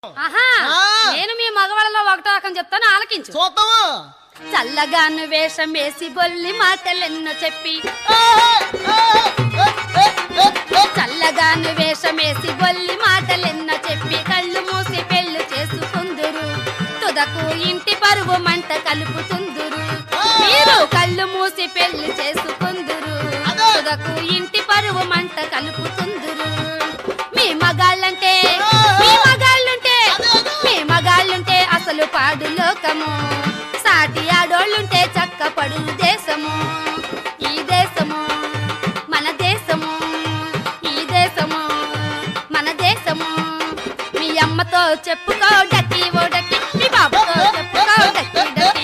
ఆహా ఆ. నేను మీ మగవాళ్ళలో ఒకటో రకం చెప్తాను ఆలకించు చూద్దాము చల్లగాను వేషం వేసి బొల్లి మాటలెన్నో చెప్పి చల్లగాను వేషం వేసి బొల్లి మాటలెన్నో చెప్పి కళ్ళు మూసి పెళ్లి చేసుకుందురు తుదకు ఇంటి పరువు మంట కలుపుతుందురు మీరు కళ్ళు మూసి పెళ్లి చేసుకుందురు అదే. తుదకు ఇంటి పరువు మంట కలుపుతుందురు మీ మగాళ్ళంటే మీ మగాళ్ళుంటే మీ మగాళ్ళుంటే అసలు పాడు లోకము సాటి ఆడోళ్ళుంటే చక్క పడు దేశము ఈ దేశము మన దేశము ఈ దేశము మన దేశము మీ అమ్మతో చెప్పుకో డక్కి ఓ డక్కి మీ బాబుతో చెప్పుకో డక్కి డక్కి